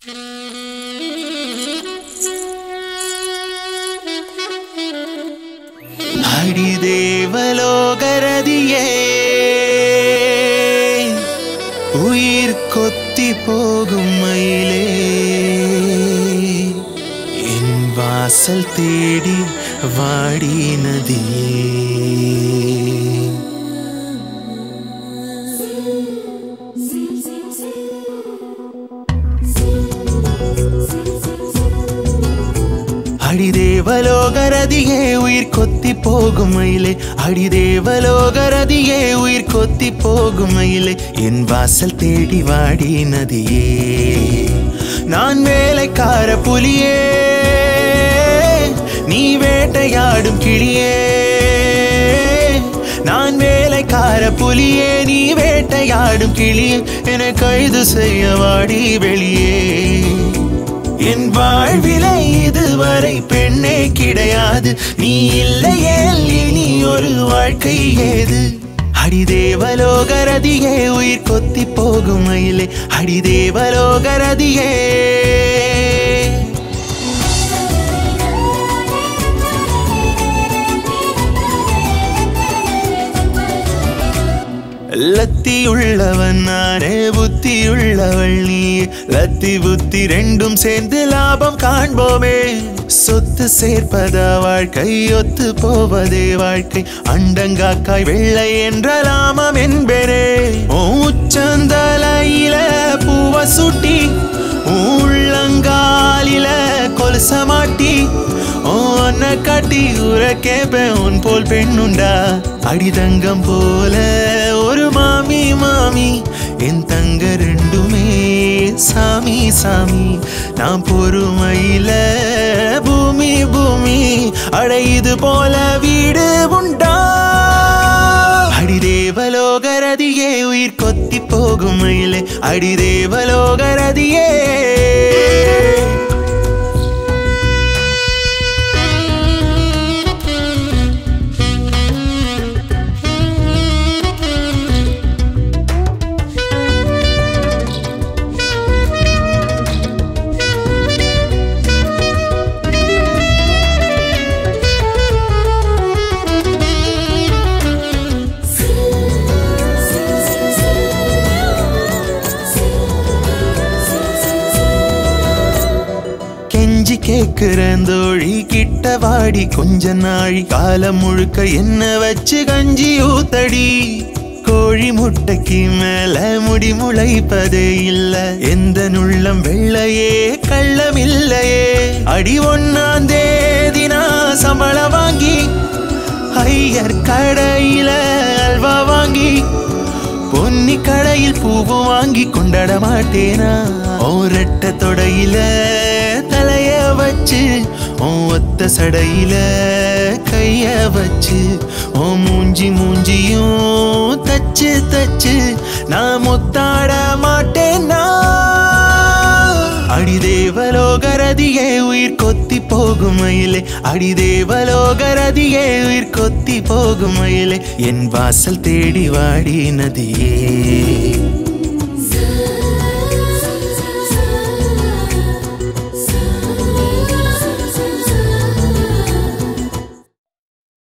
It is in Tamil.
அடிதேவலோகரதியே உயிர் கொத்தி போகும் மயிலே என் வாசல் தேடி வாடி நதியே அடிதேவலோகரதியே உயிர் கொத்தி போகும் மயிலே அடிதேவலோகரதியே உயிர் கொத்தி போகும் மயிலே என் வாசல் தேடி வாடி நதியே நான் வேலைக்கார புலியே நீ வேட்டையாடும் கிளியே நான் வேலைக்கார புலியே நீ வேட்டையாடும் கிளியே என கைது செய்ய வாடி வெளியே என் வாழ்விலை இதுவரை பெண்ணே கிடையாது நீ இல்லையே இனி ஒரு வாழ்க்கை ஏது அடிதேவலோகரதியே உயிர் கொத்தி போகும் மயிலே அடிதேவலோகரதியே லத்தியுள்ளவன் நானே புத்தியுள்ளவள் நீ லத்தி புத்தி ரெண்டும் சேர்ந்து லாபம் காண்போமே சொத்து சேர்ப்பதா வாழ்க்கை ஒத்து போவதே வாழ்க்கை அண்டங்காக்காய் வெள்ளை என்ற லாமம் என்பேனே ஓ உச்சந்தலையில பூவ சுட்டி உள்ளங்காலில கொலுச மாட்டி ஓன காட்டி உர கேப்பேன் உன் போல் பெண்ணுண்டா அடிதங்கம் போல ஒரு மாமி மாமி என் தங்க ரெண்டுமே சாமி சாமி நான் பொறுமையில பூமி பூமி அடையுது போல வீடு உண்டா அடிதேவலோகரதியே உயிர் கொத்தி போகும் மயிலே அடிதேவலோகரதியே கெஞ்சி கேக்குறேன் தோழி கிட்ட வாடி கொஞ்ச நாழி காலம் முழுக்க என்ன வச்சு கஞ்சி ஊத்தடி கோழி முட்டைக்கு மேல முடி முளைப்பதே இல்ல எந்த நுள்ளம் வெள்ளையே கள்ளம் இல்லையே அடி ஒன்னாம் தேதி நான் சம்பளம் வாங்கி ஐயர் கடையில அல்வா வாங்கி பொன்னி கடையில் பூவும் வாங்கி கொண்டாட மாட்டேனா ஓ ரெட்ட தொடையில தலைய வச்சு ஓ ஒத்த சடையில கைய வச்சு ஓ மூஞ்சி மூஞ்சியும் தச்சு தச்சு நான் முத்தாட மாட்டேனா அடிதேவலோகரதியே உயிர் கொத்தி போகும் மயிலே அடிதேவலோகரதியே உயிர் கொத்தி போகும் மயிலே என் வாசல் தேடி வாடி நதியே